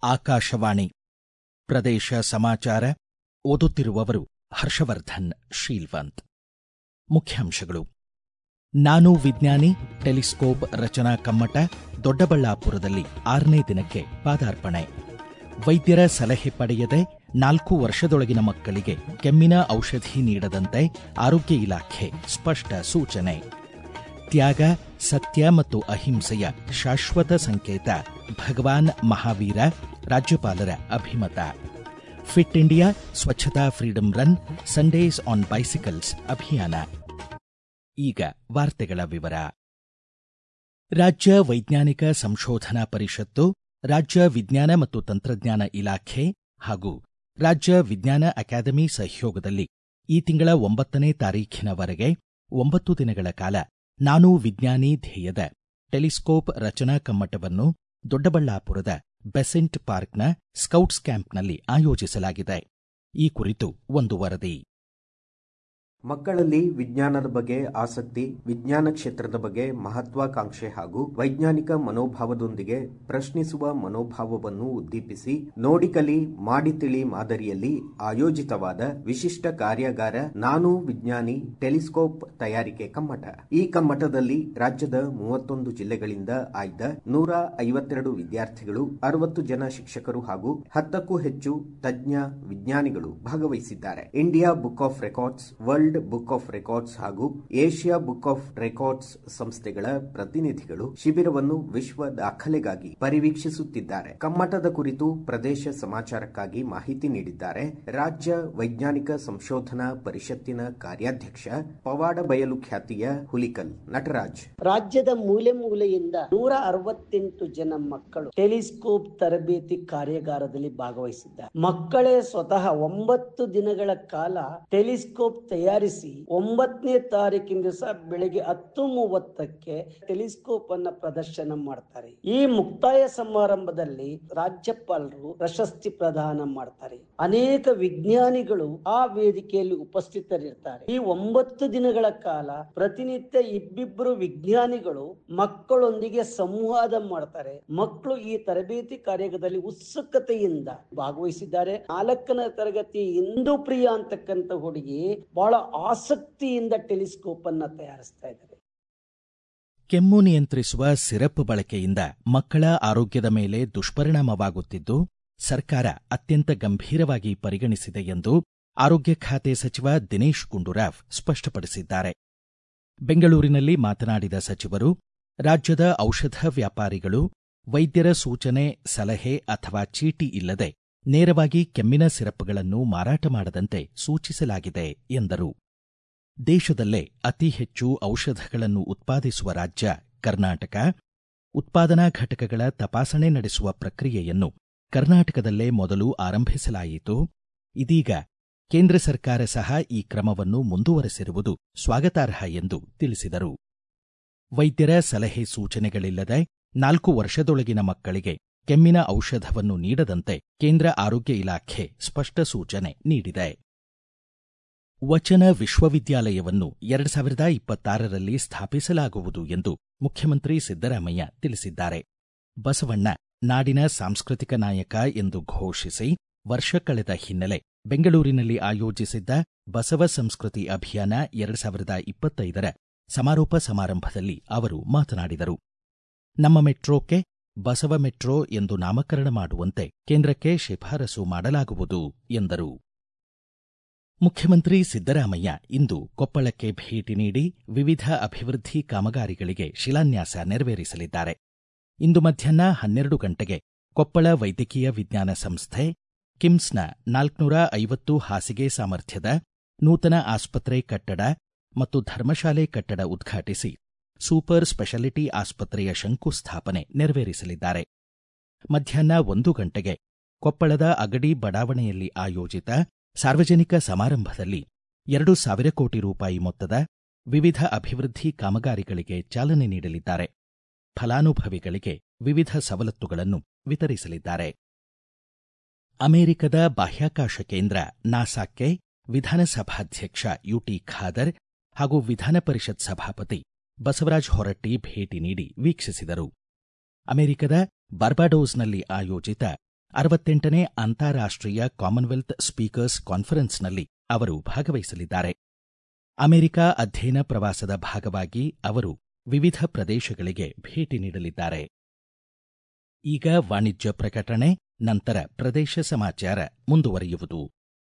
ಆಕಾಶವಾಣಿ ಪ್ರದೇಶ ಸಮಾಚಾರ ಓದುತ್ತಿರುವವರು ಹರ್ಷವರ್ಧನ್ ಶೀಲ್ವಂತ್ ಮುಖ್ಯಾಂಶಗಳು ನಾನು ವಿಜ್ಞಾನಿ ಟೆಲಿಸ್ಕೋಪ್ ರಚನಾ ಕಮ್ಮಟ ದೊಡ್ಡಬಳ್ಳಾಪುರದಲ್ಲಿ ಆರನೇ ದಿನಕ್ಕೆ ಪಾದಾರ್ಪಣೆ ವೈದ್ಯರ ಸಲಹೆ ಪಡೆಯದೆ ನಾಲ್ಕು ವರ್ಷದೊಳಗಿನ ಮಕ್ಕಳಿಗೆ ಕೆಮ್ಮಿನ ಔಷಧಿ ನೀಡದಂತೆ ಆರೋಗ್ಯ ಇಲಾಖೆ ಸ್ಪಷ್ಟ ಸೂಚನೆ ತ್ಯಾಗ ಸತ್ಯ ಮತ್ತು ಅಹಿಂಸೆಯ ಶಾಶ್ವತ ಸಂಕೇತ ಭಗವಾನ್ ಮಹಾವೀರ ರಾಜ್ಯಪಾಲರ ಅಭಿಮತ fit India Swachhata freedom run Sundays on bicycles ಅಭಿಯಾನ ಈಗ ವಾರ್ತೆಗಳ ವಿವರ ರಾಜ್ಯ ವೈಜ್ಞಾನಿಕ ಸಂಶೋಧನಾ ಪರಿಷತ್ತು ರಾಜ್ಯ ವಿಜ್ಞಾನ ಮತ್ತು ತಂತ್ರಜ್ಞಾನ ಇಲಾಖೆ ಹಾಗೂ ರಾಜ್ಯ ವಿಜ್ಞಾನ ಅಕಾಡೆಮಿ ಸಹಯೋಗದಲ್ಲಿ ಈ ತಿಂಗಳ ಒಂಬತ್ತನೇ ತಾರೀಖಿನವರೆಗೆ ಒಂಬತ್ತು ದಿನಗಳ ಕಾಲ ನಾನು ವಿಜ್ಞಾನಿ ಧ್ಯೇಯದ ಟೆಲಿಸ್ಕೋಪ್ ರಚನಾ ಕಮ್ಮಟವನ್ನು ದೊಡ್ಡಬಳ್ಳಾಪುರದ ಬೆಸೆಂಟ್ ಪಾರ್ಕ್ನ ಸ್ಕೌಟ್ಸ್ ಕ್ಯಾಂಪ್ನಲ್ಲಿ ಆಯೋಜಿಸಲಾಗಿದೆ ಈ ಕುರಿತು ಒಂದು ವರದಿ ಮಕ್ಕಳಲ್ಲಿ ವಿಜ್ಞಾನದ ಬಗ್ಗೆ ಆಸಕ್ತಿ ವಿಜ್ಞಾನ ಕ್ಷೇತ್ರದ ಬಗ್ಗೆ ಮಹತ್ವಾಕಾಂಕ್ಷೆ ಹಾಗೂ ವೈಜ್ಞಾನಿಕ ಮನೋಭಾವದೊಂದಿಗೆ ಪ್ರಶ್ನಿಸುವ ಮನೋಭಾವವನ್ನು ಉದ್ದೀಪಿಸಿ ನೋಡಿ ಕಲಿ ಮಾಡಿ ತಿಳಿ ಮಾದರಿಯಲ್ಲಿ ಆಯೋಜಿತವಾದ ವಿಶಿಷ್ಟ ಕಾರ್ಯಾಗಾರ ನಾನು ವಿಜ್ಞಾನಿ ಟೆಲಿಸ್ಕೋಪ್ ತಯಾರಿಕೆ ಕಮ್ಮಟ ಈ ಕಮ್ಮಟದಲ್ಲಿ ರಾಜ್ಯದ ಮೂವತ್ತೊಂದು ಜಿಲ್ಲೆಗಳಿಂದ ಆಯ್ದ ನೂರ ಐವತ್ತೆರಡು ವಿದ್ಯಾರ್ಥಿಗಳು ಅರವತ್ತು ಜನ ಶಿಕ್ಷಕರು ಹಾಗೂ ಹತ್ತಕ್ಕೂ ಹೆಚ್ಚು ತಜ್ಞ ವಿಜ್ಞಾನಿಗಳು ಭಾಗವಹಿಸಿದ್ದಾರೆ India book of records world book of records ಹಾಗೂ ಏಷ್ಯಾ ಬುಕ್ ಆಫ್ ರೆಕಾರ್ಡ್ಸ್ ಸಂಸ್ಥೆಗಳ ಪ್ರತಿನಿಧಿಗಳು ಶಿಬಿರವನ್ನು ವಿಶ್ವ ದಾಖಲೆಗಾಗಿ ಪರಿವೀಕ್ಷಿಸುತ್ತಿದ್ದಾರೆ ಕಮ್ಮಟದ ಕುರಿತು ಪ್ರದೇಶ ಸಮಾಚಾರಕ್ಕಾಗಿ ಮಾಹಿತಿ ನೀಡಿದ್ದಾರೆ ರಾಜ್ಯ ವೈಜ್ಞಾನಿಕ ಸಂಶೋಧನಾ ಪರಿಷತ್ತಿನ ಕಾರ್ಯಾಧ್ಯಕ್ಷ ಪವಾಡ ಬಯಲು ಖ್ಯಾತಿಯ ಹುಲಿಕಲ್ ನಟರಾಜ್ ರಾಜ್ಯದ ಮೂಲೆ ಮೂಲೆಯಿಂದ ನೂರ ಅರವತ್ತೆಂಟು ಜನ ಮಕ್ಕಳು ಟೆಲಿಸ್ಕೋಪ್ ತರಬೇತಿ ಕಾರ್ಯಾಗಾರದಲ್ಲಿ ಭಾಗವಹಿಸಿದ್ದಾರೆ ಮಕ್ಕಳೇ ಸ್ವತಃ ಒಂಬತ್ತು ದಿನಗಳ ಕಾಲ ಟೆಲಿಸ್ಕೋಪ್ ತಯಾರಿಸಿ ಒಂಬತ್ತನೇ ತಾರೀಕಿನ ದಿವಸ ಬೆಳಿಗ್ಗೆ ಹತ್ತು ಮೂವತ್ತಕ್ಕೆ ಟೆಲಿಸ್ಕೋಪ್ ಅನ್ನ ಪ್ರದರ್ಶನ ಮಾಡ್ತಾರೆ ಈ ಮುಕ್ತಾಯ ಸಮಾರಂಭದಲ್ಲಿ ರಾಜ್ಯಪಾಲರು ಪ್ರಶಸ್ತಿ ಪ್ರದಾನ ಮಾಡ್ತಾರೆ ಅನೇಕ ವಿಜ್ಞಾನಿಗಳು ಆ ವೇದಿಕೆಯಲ್ಲಿ ಉಪಸ್ಥಿತರಿರ್ತಾರೆ ಈ ಒಂಬತ್ತು ದಿನಗಳ ಕಾಲ ಪ್ರತಿನಿತ್ಯ ಇಬ್ಬಿಬ್ಬರು ವಿಜ್ಞಾನಿಗಳು ಮಕ್ಕಳೊಂದಿಗೆ ಸಂವಾದ ಮಾಡ್ತಾರೆ ಮಕ್ಕಳು ಈ ತರಬೇತಿ ಕಾರ್ಯದಲ್ಲಿ ಉತ್ಸುಕತೆಯಿಂದ ಭಾಗವಹಿಸಿದ್ದಾರೆ ನಾಲ್ಕನೇ ತರಗತಿ ಇಂದು ಪ್ರಿಯ ಅಂತಕ್ಕಂಥ ಹುಡುಗಿ ಬಹಳ ಆಸಕ್ತಿಯಿಂದ ಟೆಲಿಸ್ಕೋಪ್ ಅನ್ನ ತಯಾರಿಸ್ತಾ ಇದ್ದಾರೆ ಕೆಮ್ಮು ನಿಯಂತ್ರಿಸುವ ಸಿರಪ್ ಬಳಕೆಯಿಂದ ಮಕ್ಕಳ ಆರೋಗ್ಯದ ಮೇಲೆ ದುಷ್ಪರಿಣಾಮವಾಗುತ್ತಿದ್ದು ಸರ್ಕಾರ ಅತ್ಯಂತ ಗಂಭೀರವಾಗಿ ಪರಿಗಣಿಸಿದೆ ಎಂದು ಆರೋಗ್ಯ ಖಾತೆ ಸಚಿವ ದಿನೇಶ್ ಗುಂಡೂರಾವ್ ಸ್ಪಷ್ಟಪಡಿಸಿದ್ದಾರೆ ಬೆಂಗಳೂರಿನಲ್ಲಿ ಮಾತನಾಡಿದ ಸಚಿವರು ರಾಜ್ಯದ ಔಷಧ ವ್ಯಾಪಾರಿಗಳು ವೈದ್ಯರ ಸೂಚನೆ ಸಲಹೆ ಅಥವಾ ಚೀಟಿ ಇಲ್ಲದೆ ನೇರವಾಗಿ ಕೆಮ್ಮಿನ ಸಿರಪ್ಗಳನ್ನು ಮಾರಾಟ ಮಾಡದಂತೆ ಸೂಚಿಸಲಾಗಿದೆ ಎಂದರು ದೇಶದಲ್ಲೇ ಅತಿ ಹೆಚ್ಚು ಔಷಧಗಳನ್ನು ಉತ್ಪಾದಿಸುವ ರಾಜ್ಯ ಕರ್ನಾಟಕ ಉತ್ಪಾದನಾ ಘಟಕಗಳ ತಪಾಸಣೆ ನಡೆಸುವ ಪ್ರಕ್ರಿಯೆಯನ್ನು ಕರ್ನಾಟಕದಲ್ಲೇ ಮೊದಲು ಆರಂಭಿಸಲಾಯಿತು ಇದೀಗ ಕೇಂದ್ರ ಸರ್ಕಾರ ಸಹ ಈ ಕ್ರಮವನ್ನು ಮುಂದುವರೆಸಿರುವುದು ಸ್ವಾಗತಾರ್ಹ ಎಂದು ತಿಳಿಸಿದರು ವೈದ್ಯರ ಸಲಹೆ ಸೂಚನೆಗಳಿಲ್ಲದೆ ನಾಲ್ಕು ವರ್ಷದೊಳಗಿನ ಮಕ್ಕಳಿಗೆ ಕೆಮ್ಮಿನ ಔಷಧವನ್ನು ನೀಡದಂತೆ ಕೇಂದ್ರ ಆರೋಗ್ಯ ಇಲಾಖೆ ಸ್ಪಷ್ಟ ಸೂಚನೆ ನೀಡಿದೆ ವಚನ ವಿಶ್ವವಿದ್ಯಾಲಯವನ್ನು ಎರಡು ಸಾವಿರದ ಇಪ್ಪತ್ತಾರರಲ್ಲಿ ಸ್ಥಾಪಿಸಲಾಗುವುದು ಎಂದು ಮುಖ್ಯಮಂತ್ರಿ ಸಿದ್ದರಾಮಯ್ಯ ತಿಳಿಸಿದ್ದಾರೆ ಬಸವಣ್ಣ ನಾಡಿನ ಸಾಂಸ್ಕೃತಿಕ ನಾಯಕ ಎಂದು ಘೋಷಿಸಿ ವರ್ಷ ಕಳೆದ ಹಿನ್ನೆಲೆ ಬೆಂಗಳೂರಿನಲ್ಲಿ ಆಯೋಜಿಸಿದ್ದ ಬಸವ ಸಂಸ್ಕೃತಿ ಅಭಿಯಾನ ಎರಡು ಸಾವಿರದ ಇಪ್ಪತ್ತೈದರ ಸಮಾರೋಪ ಸಮಾರಂಭದಲ್ಲಿ ಅವರು ಮಾತನಾಡಿದರು ನಮ್ಮ ಮೆಟ್ರೋಕ್ಕೆ ಬಸವ ಮೆಟ್ರೋ ಎಂದು ನಾಮಕರಣ ಮಾಡುವಂತೆ ಕೇಂದ್ರಕ್ಕೆ ಶಿಫಾರಸು ಮಾಡಲಾಗುವುದು ಎಂದರು ಮುಖ್ಯಮಂತ್ರಿ ಸಿದ್ದರಾಮಯ್ಯ ಇಂದು ಕೊಪ್ಪಳಕ್ಕೆ ಭೇಟಿ ನೀಡಿ ವಿವಿಧ ಅಭಿವೃದ್ಧಿ ಕಾಮಗಾರಿಗಳಿಗೆ ಶಿಲಾನ್ಯಾಸ ನೆರವೇರಿಸಲಿದ್ದಾರೆ ಇಂದು ಮಧ್ಯಾಹ್ನ ಹನ್ನೆರಡು ಗಂಟೆಗೆ ಕೊಪ್ಪಳ ವೈದ್ಯಕೀಯ ವಿಜ್ಞಾನ ಸಂಸ್ಥೆ ಕಿಮ್ಸ್ನ ನಾಲ್ಕುನೂರ ಐವತ್ತು ಹಾಸಿಗೆ ಸಾಮರ್ಥ್ಯದ ನೂತನ ಆಸ್ಪತ್ರೆ ಕಟ್ಟಡ ಮತ್ತು ಧರ್ಮಶಾಲೆ ಕಟ್ಟಡ ಉದ್ಘಾಟಿಸಿ ಸೂಪರ್ ಸ್ಪೆಷಾಲಿಟಿ ಆಸ್ಪತ್ರೆಯ ಶಂಕುಸ್ಥಾಪನೆ ನೆರವೇರಿಸಲಿದ್ದಾರೆ ಮಧ್ಯಾಹ್ನ ಒಂದು ಗಂಟೆಗೆ ಕೊಪ್ಪಳದ ಅಗಡಿ ಬಡಾವಣೆಯಲ್ಲಿ ಆಯೋಜಿತ ಸಾರ್ವಜನಿಕ ಸಮಾರಂಭದಲ್ಲಿ ಎರಡು ಸಾವಿರ ಕೋಟಿ ರೂಪಾಯಿ ಮೊತ್ತದ ವಿವಿಧ ಅಭಿವೃದ್ಧಿ ಕಾಮಗಾರಿಗಳಿಗೆ ಚಾಲನೆ ನೀಡಲಿದ್ದಾರೆ ಫಲಾನುಭವಿಗಳಿಗೆ ವಿವಿಧ ಸವಲತ್ತುಗಳನ್ನು ವಿತರಿಸಲಿದ್ದಾರೆ ಅಮೆರಿಕದ ಬಾಹ್ಯಾಕಾಶ ಕೇಂದ್ರ ನಾಸಾಕ್ಕೆ ವಿಧಾನಸಭಾಧ್ಯಕ್ಷ ಯುಟಿ ಖಾದರ್ ಹಾಗೂ ವಿಧಾನ ಪರಿಷತ್ ಸಭಾಪತಿ ಬಸವರಾಜ ಹೊರಟ್ಟಿ ಭೇಟಿ ನೀಡಿ ವೀಕ್ಷಿಸಿದರು ಅಮೆರಿಕದ ಬಾರ್ಬಾಡೋಸ್ನಲ್ಲಿ ಆಯೋಜಿತ ಅರವತ್ತೆಂಟನೇ ಅಂತಾರಾಷ್ಟ್ರೀಯ ಕಾಮನ್ವೆಲ್ತ್ ಸ್ಪೀಕರ್ಸ್ ಕಾನ್ಫರೆನ್ಸ್ನಲ್ಲಿ ಅವರು ಭಾಗವಹಿಸಲಿದ್ದಾರೆ ಅಮೆರಿಕ ಅಧ್ಯಯನ ಪ್ರವಾಸದ ಭಾಗವಾಗಿ ಅವರು ವಿವಿಧ ಪ್ರದೇಶಗಳಿಗೆ ಭೇಟಿ ನೀಡಲಿದ್ದಾರೆ ಈಗ ವಾಣಿಜ್ಯ ಪ್ರಕಟಣೆ ನಂತರ ಪ್ರದೇಶ ಸಮಾಚಾರ ಮುಂದುವರಿಯುವುದು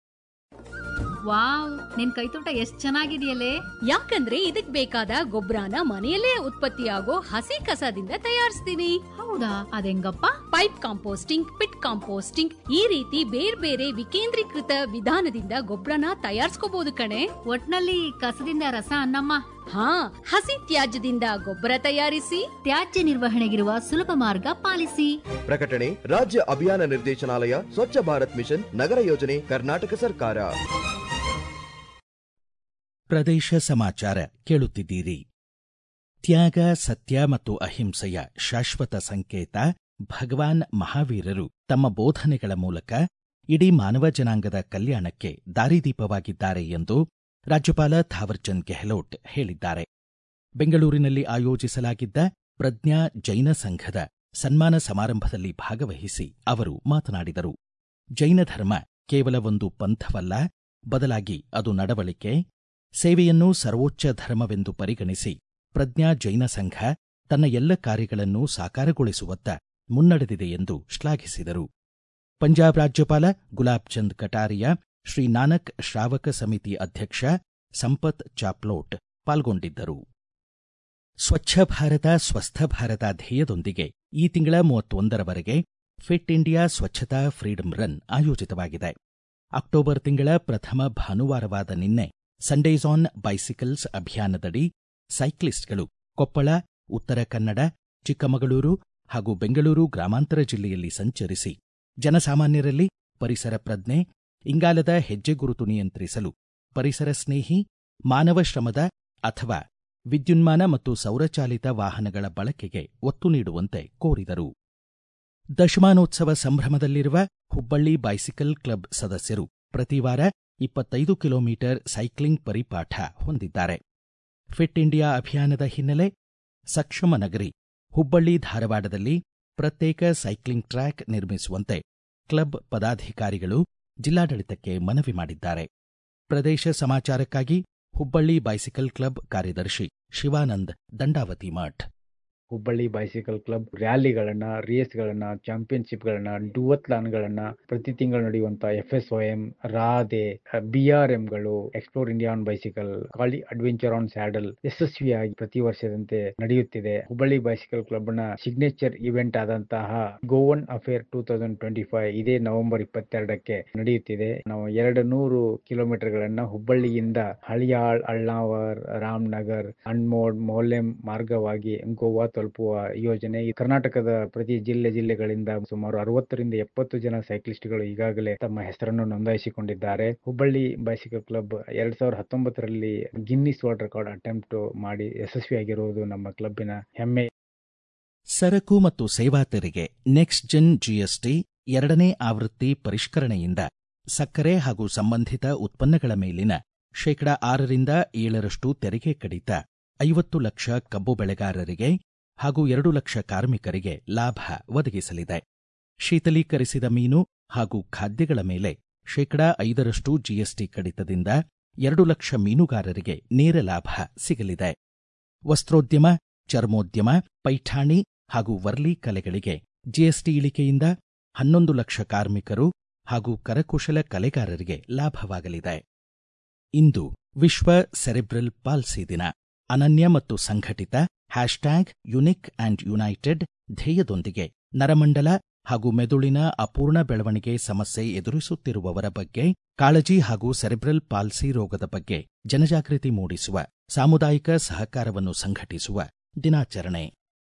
ವಾವ್ ನಿನ್ ಕೈತೋಟ ಎಷ್ಟ್ ಚೆನ್ನಾಗಿದೆಯಲ್ಲೇ ಯಾಕಂದ್ರೆ ಇದಕ್ ಬೇಕಾದ ಗೊಬ್ಬರನ ಮನೆಯಲ್ಲೇ ಉತ್ಪತ್ತಿಯಾಗೋ ಹಸಿ ಕಸದಿಂದ ತಯಾರಿಸ್ತೀನಿ ಹೌದಾ ಅದೆಂಗಪ್ಪ ಪೈಪ್ ಕಾಂಪೋಸ್ಟಿಂಗ್ ಪಿಟ್ ಕಾಂಪೋಸ್ಟಿಂಗ್ ಈ ರೀತಿ ಬೇರೆ ಬೇರೆ ವಿಕೇಂದ್ರೀಕೃತ ವಿಧಾನದಿಂದ ಗೊಬ್ಬರನ ತಯಾರಿಸ್ಕೋಬಹುದು ಕಣೆ ಒಟ್ನಲ್ಲಿ ಕಸದಿಂದ ರಸ ಅನ್ನಮ್ಮ ಹಾ ಹಸಿ ತ್ಯಾಜ್ಯದಿಂದ ಗೊಬ್ಬರ ತಯಾರಿಸಿ ತ್ಯಾಜ್ಯ ನಿರ್ವಹಣೆಗಿರುವ ಸುಲಭ ಮಾರ್ಗ ಪಾಲಿಸಿ ಪ್ರಕಟಣೆ ರಾಜ್ಯ ಅಭಿಯಾನ ನಿರ್ದೇಶನಾಲಯ ಸ್ವಚ್ಛ ಭಾರತ್ ಮಿಷನ್ ನಗರ ಯೋಜನೆ ಕರ್ನಾಟಕ ಸರ್ಕಾರ ಪ್ರದೇಶ ಸಮಾಚಾರ ಕೇಳುತ್ತಿದ್ದೀರಿ ತ್ಯಾಗ ಸತ್ಯ ಮತ್ತು ಅಹಿಂಸೆಯ ಶಾಶ್ವತ ಸಂಕೇತ ಭಗವಾನ್ ಮಹಾವೀರರು ತಮ್ಮ ಬೋಧನೆಗಳ ಮೂಲಕ ಇಡೀ ಮಾನವ ಜನಾಂಗದ ಕಲ್ಯಾಣಕ್ಕೆ ದಾರಿದೀಪವಾಗಿದ್ದಾರೆ ಎಂದು ರಾಜ್ಯಪಾಲ ಥಾವರ್ಚಂದ್ ಗೆಹ್ಲೋಟ್ ಹೇಳಿದ್ದಾರೆ ಬೆಂಗಳೂರಿನಲ್ಲಿ ಆಯೋಜಿಸಲಾಗಿದ್ದ ಪ್ರಜ್ಞಾ ಜೈನ ಸಂಘದ ಸನ್ಮಾನ ಸಮಾರಂಭದಲ್ಲಿ ಭಾಗವಹಿಸಿ ಅವರು ಮಾತನಾಡಿದರು ಜೈನ ಧರ್ಮ ಕೇವಲ ಒಂದು ಪಂಥವಲ್ಲ ಬದಲಾಗಿ ಅದು ನಡವಳಿಕೆ ಸೇವೆಯನ್ನು ಸರ್ವೋಚ್ಚ ಧರ್ಮವೆಂದು ಪರಿಗಣಿಸಿ ಪ್ರಜ್ಞಾ ಜೈನ ಸಂಘ ತನ್ನ ಎಲ್ಲ ಕಾರ್ಯಗಳನ್ನು ಸಾಕಾರಗೊಳಿಸುವತ್ತ ಮುನ್ನಡೆದಿದೆ ಎಂದು ಶ್ಲಾಘಿಸಿದರು ಪಂಜಾಬ್ ರಾಜ್ಯಪಾಲ ಗುಲಾಬ್ ಚಂದ್ ಕಟಾರಿಯಾ ಶ್ರೀ ನಾನಕ್ ಶ್ರಾವಕ ಸಮಿತಿ ಅಧ್ಯಕ್ಷ ಸಂಪತ್ ಚಾಪ್ಲೋಟ್ ಪಾಲ್ಗೊಂಡಿದ್ದರು ಸ್ವಚ್ಛ ಭಾರತ ಸ್ವಸ್ಥ ಭಾರತ ಧ್ಯೇಯದೊಂದಿಗೆ ಈ ತಿಂಗಳ ಮೂವತ್ತೊಂದರವರೆಗೆ fit India Swachhata freedom run ಆಯೋಜಿತವಾಗಿದೆ ಅಕ್ಟೋಬರ್ ತಿಂಗಳ ಪ್ರಥಮ ಭಾನುವಾರವಾದ ನಿನ್ನೆ ಸಂಡೇಸ್ ಆನ್ ಬೈಸಿಕಲ್ಸ್ ಅಭಿಯಾನದಡಿ ಸೈಕ್ಲಿಸ್ಟ್ಗಳು ಕೊಪ್ಪಳ ಉತ್ತರ ಕನ್ನಡ ಚಿಕ್ಕಮಗಳೂರು ಹಾಗೂ ಬೆಂಗಳೂರು ಗ್ರಾಮಾಂತರ ಜಿಲ್ಲೆಯಲ್ಲಿ ಸಂಚರಿಸಿ ಜನಸಾಮಾನ್ಯರಲ್ಲಿ ಪರಿಸರ ಪ್ರಜ್ಞೆ ಇಂಗಾಲದ ಹೆಜ್ಜೆ ಗುರುತು ನಿಯಂತ್ರಿಸಲು ಪರಿಸರ ಸ್ನೇಹಿ ಮಾನವ ಶ್ರಮದ ಅಥವಾ ವಿದ್ಯುನ್ಮಾನ ಮತ್ತು ಸೌರಚಾಲಿತ ವಾಹನಗಳ ಬಳಕೆಗೆ ಒತ್ತು ನೀಡುವಂತೆ ಕೋರಿದರು ದಶಮಾನೋತ್ಸವ ಸಂಭ್ರಮದಲ್ಲಿರುವ ಹುಬ್ಬಳ್ಳಿ ಬೈಸಿಕಲ್ ಕ್ಲಬ್ ಸದಸ್ಯರು ಪ್ರತಿವಾರ ಇಪ್ಪತ್ತೈದು ಕಿಲೋಮೀಟರ್ ಸೈಕ್ಲಿಂಗ್ ಪರಿಪಾಠ ಹೊಂದಿದ್ದಾರೆ ಫಿಟ್ ಇಂಡಿಯಾ ಅಭಿಯಾನದ ಹಿನ್ನೆಲೆ ಸಕ್ಷಮ ನಗರಿ ಹುಬ್ಬಳ್ಳಿ ಧಾರವಾಡದಲ್ಲಿ ಪ್ರತ್ಯೇಕ ಸೈಕ್ಲಿಂಗ್ ಟ್ರ್ಯಾಕ್ ನಿರ್ಮಿಸುವಂತೆ ಕ್ಲಬ್ ಪದಾಧಿಕಾರಿಗಳು ಜಿಲ್ಲಾಡಳಿತಕ್ಕೆ ಮನವಿ ಮಾಡಿದ್ದಾರೆ ಪ್ರದೇಶ ಸಮಾಚಾರಕ್ಕಾಗಿ ಹುಬ್ಬಳ್ಳಿ ಬೈಸಿಕಲ್ ಕ್ಲಬ್ ಕಾರ್ಯದರ್ಶಿ ಶಿವಾನಂದ್ ದಂಡಾವತಿ ಮಠ್ ಹುಬ್ಬಳ್ಳಿ ಬೈಸಿಕಲ್ ಕ್ಲಬ್ ರ್ಯಾಲಿಗಳನ್ನ ರೇಸ್ಗಳನ್ನ ಚಾಂಪಿಯನ್ಶಿಪ್ಗಳನ್ನ ಡುವತ್ಲಾನ್ಗಳನ್ನ ಪ್ರತಿ ತಿಂಗಳು ನಡೆಯುವಂತ ಎಫ್ ಎಸ್ ಒ ಎಂ ರಾಧೆ ಬಿ ಆರ್ ಎಂಗಳು explore India on bicycle Kali adventure on saddle ಯಶಸ್ವಿಯಾಗಿ ಪ್ರತಿ ವರ್ಷದಂತೆ ನಡೆಯುತ್ತಿದೆ ಹುಬ್ಬಳ್ಳಿ ಬೈಸಿಕಲ್ ಕ್ಲಬ್ ನ ಸಿಗ್ನೇಚರ್ ಇವೆಂಟ್ ಆದಂತಹ Goan affair two thousand twenty five ಇದೇ ನವೆಂಬರ್ ಇಪ್ಪತ್ತೆರಡಕ್ಕೆ ನಡೆಯುತ್ತಿದೆ ನಾವು ಎರಡು ನೂರು ಕಿಲೋಮೀಟರ್ ಗಳನ್ನ ಹುಬ್ಬಳ್ಳಿಯಿಂದ ಹಳಿಯಾಳ್ ಅಳ್ನಾವರ್ ರಾಮನಗರ್ ಅಣ್ಮೋಡ್ ಮೌಲ್ಯಂ ಮಾರ್ಗವಾಗಿ ಗೋವಾ ತಲುಪುವ ಯೋಜನೆ ಈ ಕರ್ನಾಟಕದ ಪ್ರತಿ ಜಿಲ್ಲೆ ಜಿಲ್ಲೆಗಳಿಂದ ಸುಮಾರು ಅರವತ್ತರಿಂದ ಎಪ್ಪತ್ತು ಜನ ಸೈಕ್ಲಿಸ್ಟ್ಗಳು ಈಗಾಗಲೇ ತಮ್ಮ ಹೆಸರನ್ನು ನೋಂದಾಯಿಸಿಕೊಂಡಿದ್ದಾರೆ ಹುಬ್ಬಳ್ಳಿ ಬೈಸಿಕಲ್ ಕ್ಲಬ್ ಎರಡ್ ಸಾವಿರದ ಹತ್ತೊಂಬತ್ತರಲ್ಲಿ ಗಿನ್ನಿಸ್ ವರ್ಲ್ಡ್ ರೆಕಾರ್ಡ್ ಅಟೆಂಪ್ಟ್ ಮಾಡಿ ಯಶಸ್ವಿಯಾಗಿರುವುದು ನಮ್ಮ ಕ್ಲಬ್ಬಿನ ಹೆಮ್ಮೆ ಸರಕು ಮತ್ತು ಸೇವಾ ತೆರಿಗೆ ನೆಕ್ಸ್ಟ್ ಜೆನ್ ಜಿಎಸ್ಟಿ ಎರಡನೇ ಆವೃತ್ತಿ ಪರಿಷ್ಕರಣೆಯಿಂದ ಸಕ್ಕರೆ ಹಾಗೂ ಸಂಬಂಧಿತ ಉತ್ಪನ್ನಗಳ ಮೇಲಿನ ಶೇಕಡ ಆರರಿಂದ ಏಳರಷ್ಟು ತೆರಿಗೆ ಕಡಿತ ಐವತ್ತು ಲಕ್ಷ ಕಬ್ಬು ಬೆಳೆಗಾರರಿಗೆ ಹಾಗೂ ಎರಡು ಲಕ್ಷ ಕಾರ್ಮಿಕರಿಗೆ ಲಾಭ ಒದಗಿಸಲಿದೆ ಶೀತಲೀಕರಿಸಿದ ಮೀನು ಹಾಗೂ ಖಾದ್ಯಗಳ ಮೇಲೆ ಶೇಕಡಾ ಐದರಷ್ಟು ಜಿಎಸ್ಟಿ ಕಡಿತದಿಂದ ಎರಡು ಲಕ್ಷ ಮೀನುಗಾರರಿಗೆ ನೇರ ಲಾಭ ಸಿಗಲಿದೆ ವಸ್ತ್ರೋದ್ಯಮ ಚರ್ಮೋದ್ಯಮ ಪೈಠಾಣಿ ಹಾಗೂ ವರ್ಲಿ ಕಲೆಗಳಿಗೆ ಜಿಎಸ್ಟಿ ಇಳಿಕೆಯಿಂದ ಹನ್ನೊಂದು ಲಕ್ಷ ಕಾರ್ಮಿಕರು ಹಾಗೂ ಕರಕುಶಲ ಕಲೆಗಾರರಿಗೆ ಲಾಭವಾಗಲಿದೆ ಇಂದು ವಿಶ್ವ ಸೆರೆಬ್ರಲ್ ಪಾಲ್ಸಿ ದಿನ ಅನನ್ಯ ಮತ್ತು ಸಂಘಟಿತ ಹ್ಯಾಶ್ಟ್ಯಾಗ್ ಯುನಿಕ್ ಆಂಡ್ ಯುನೈಟೆಡ್ ಧ್ಯೇಯದೊಂದಿಗೆ ನರಮಂಡಲ ಹಾಗೂ ಮೆದುಳಿನ ಅಪೂರ್ಣ ಬೆಳವಣಿಗೆ ಸಮಸ್ಯೆ ಎದುರಿಸುತ್ತಿರುವವರ ಬಗ್ಗೆ ಕಾಳಜಿ ಹಾಗೂ ಸೆರೆಬ್ರಲ್ ಪಾಲ್ಸಿ ರೋಗದ ಬಗ್ಗೆ ಜನಜಾಗೃತಿ ಮೂಡಿಸುವ ಸಾಮುದಾಯಿಕ ಸಹಕಾರವನ್ನು ಸಂಘಟಿಸುವ ದಿನಾಚರಣೆ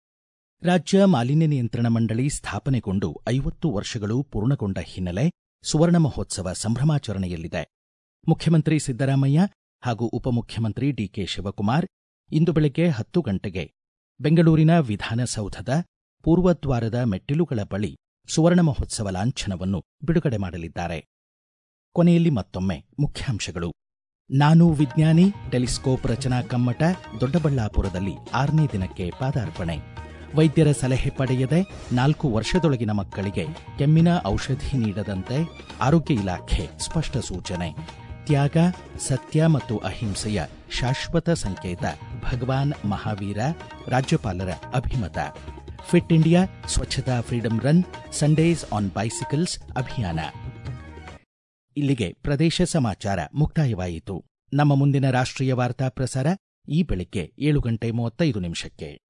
ರಾಜ್ಯ ಮಾಲಿನ್ಯ ನಿಯಂತ್ರಣ ಮಂಡಳಿ ಸ್ಥಾಪನೆಗೊಂಡು ಐವತ್ತು ವರ್ಷಗಳು ಪೂರ್ಣಗೊಂಡ ಹಿನ್ನೆಲೆ ಸುವರ್ಣ ಮಹೋತ್ಸವ ಸಂಭ್ರಮಾಚರಣೆಯಲ್ಲಿದೆ ಮುಖ್ಯಮಂತ್ರಿ ಸಿದ್ದರಾಮಯ್ಯ ಹಾಗೂ ಉಪಮುಖ್ಯಮಂತ್ರಿ ಡಿಕೆ ಶಿವಕುಮಾರ್ ಇಂದು ಬೆಳಗ್ಗೆ ಹತ್ತು ಗಂಟೆಗೆ ಬೆಂಗಳೂರಿನ ವಿಧಾನಸೌಧದ ಪೂರ್ವದ್ವಾರದ ಮೆಟ್ಟಿಲುಗಳ ಬಳಿ ಸುವರ್ಣ ಮಹೋತ್ಸವ ಲಾಂಛನವನ್ನು ಬಿಡುಗಡೆ ಮಾಡಲಿದ್ದಾರೆ ಕೊನೆಯಲ್ಲಿ ಮತ್ತೊಮ್ಮೆ ಮುಖ್ಯಾಂಶಗಳು ನಾನು ವಿಜ್ಞಾನಿ ಟೆಲಿಸ್ಕೋಪ್ ರಚನಾ ಕಮ್ಮಟ ದೊಡ್ಡಬಳ್ಳಾಪುರದಲ್ಲಿ ಆರನೇ ದಿನಕ್ಕೆ ಪಾದಾರ್ಪಣೆ ವೈದ್ಯರ ಸಲಹೆ ಪಡೆಯದೆ ನಾಲ್ಕು ವರ್ಷದೊಳಗಿನ ಮಕ್ಕಳಿಗೆ ಕೆಮ್ಮಿನ ಔಷಧಿ ನೀಡದಂತೆ ಆರೋಗ್ಯ ಇಲಾಖೆ ಸ್ಪಷ್ಟ ಸೂಚನೆ ತ್ಯಾಗ ಸತ್ಯ ಮತ್ತು ಅಹಿಂಸೆಯ ಶಾಶ್ವತ ಸಂಕೇತ ಭಗವಾನ್ ಮಹಾವೀರ ರಾಜ್ಯಪಾಲರ ಅಭಿಮತ fit India Swachhata freedom run Sundays on bicycles ಅಭಿಯಾನ ಇಲ್ಲಿಗೆ ಪ್ರದೇಶ ಸಮಾಚಾರ ಮುಕ್ತಾಯವಾಯಿತು ನಮ್ಮ ಮುಂದಿನ ರಾಷ್ಟ್ರೀಯ ವಾರ್ತಾ ಪ್ರಸಾರ ಈ ಬೆಳಿಗ್ಗೆ ಏಳು ಗಂಟೆ ಮೂವತ್ತೈದು ನಿಮಿಷಕ್ಕೆ